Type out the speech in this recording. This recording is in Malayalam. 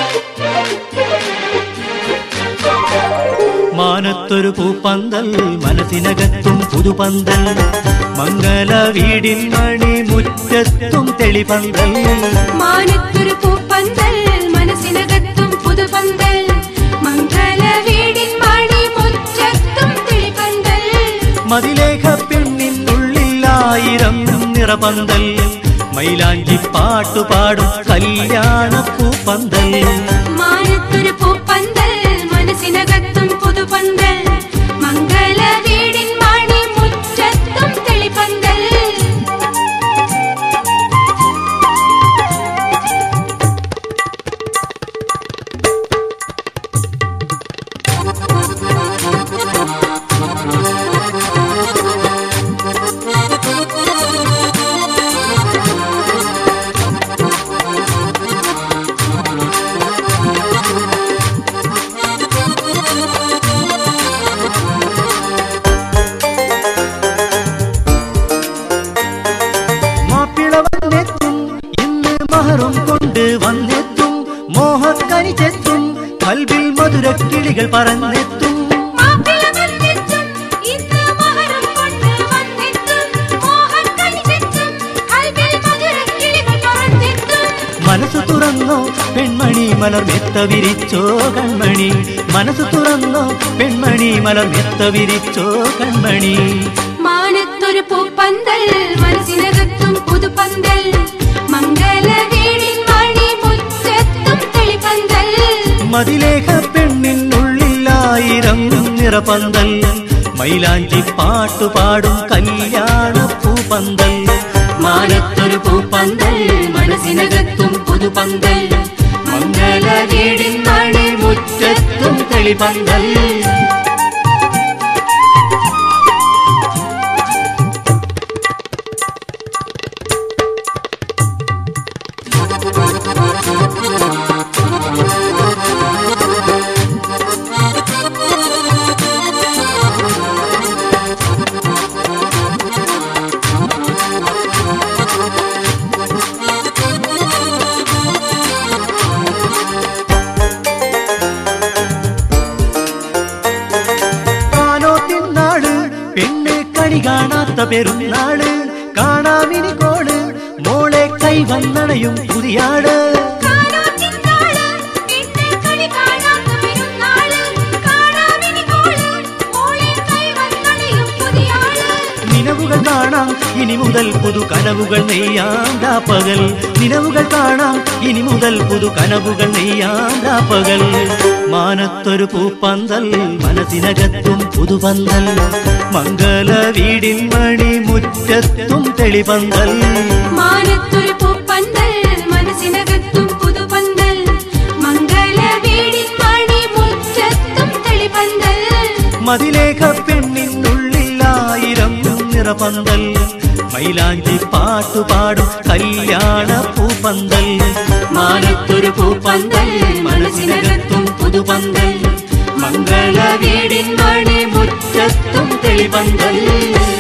മാനത്തൊരു പൂപ്പന്തൽ മനസ്സിനകത്തും പുതുപന്തൽ മംഗല വീടിൻ മണി മുറ്റത്തും തെളിപന്തൽ മാനത്തൊരു പൂപ്പന്തൽ മനസ്സിനകത്തും പുതുപന്തൽ മംഗള വീടിൻ മണി മുറ്റത്തും തെളിപന്തൽ മതിലേഖ പെണ്ണിനുള്ളിലായിരം നിറപന്തൽ മൈലാഞ്ചി പാട്ടുപാടും കല്യാണ പൂപ്പന്തൽ മാനത്തൊരു പൂപ്പന്തൽ മനസ്സിനകത്തും പുതുപന്തൽ മംഗള വീടിൻ മണി മുറ്റത്തും തെളിപന്തൽ മാപ്പിള വന്നെത്തും ഇന്ന് മഹറും കൊണ്ട് വന്നെത്തും മോഹക്കനി ചെത്തും കൽവിൽ മധുര കിളികൾ പറന്നെത്തും മാപ്പിള വന്നെത്തും ഇന്ന് മഹരം കൊണ്ട് വന്നെത്തും മോഹക്കണി ചെത്തും കൽവിൽ മധുരക്കിളികൾ പറന്നെത്തും മനസ്സ് തുറന്നോ പെൺമണി മലർ മെത്ത വിരിച്ചോ കൺമണി മനസ്സ് തുറന്നോ പെൺമണി മലർ മെത്ത വിരിച്ചോ കൺമണി മാനത്തൊരു പൂപ്പന്തൽ മനസ്സിനകത്തും പുതുപന്തൽ മംഗല വീടിൻ മണി മുറ്റത്തും തെളിപന്തൽ മതിലേഖ പെണ്ണിനുള്ളിലായിരം നിറപന്തൽ മൈലാഞ്ചി പാട്ടുപാടും കല്യാണ പൂപ്പന്തൽ മാനത്തൊരു പൂപ്പന്തൽ മനസ്സിനകത്തും പുതുപന്തൽ മംഗല വീടിൻ മണി മുറ്റത്തും തെളിപന്തൽ കാണോ തിന്നാള് പെണ്ണ് കണി കാണാത്ത പെരുന്നാള് കാണാമിനി കോള് മോളെ കൈ വന്നണയും പുതിയാട് കാണാത്തിന്നാള് പിന്നെ കണി കാണാത്ത പെരുന്നാള് കാണാമിനി കോള് മോളെ കൈ വന്നണയും പുതിയാള് നിലവുകൾ കാണാം ഇനി മുതൽ പുതു കനവുകൾ നെയ്യാം പകൽ നിലവുകൾ കാണാം ഇനി മുതൽ പുതു കനവുകൾ നെയ്യാം പകൽ മാനത്തൊരു പൂപ്പന്തൽ മനസ്സിനകത്തും പുതുപന്തൽ മംഗല വീടിൻ മണി മുറ്റത്തും തെളിപന്തൽ മാനത്തൊരു പൂപ്പന്തൽ മനസ്സിനകത്തും പുതുപന്തൽ മംഗള വീടിൻ മണി മുറ്റത്തും തെളിപന്തൽ മതിലേഖ പെണ്ണിനുള്ളിലായിരം നിറപന്തൽ മൈലാഞ്ചി പാട്ടുപാടും കല്യാണ പൂപ്പന്തൽ മാനത്തൊരു പൂപ്പന്തൽ മനസ്സിനകത്തും പുതുപന്തൽ മംഗള വീടിൻ മണി മുറ്റത്തും തെളിപന്തൽ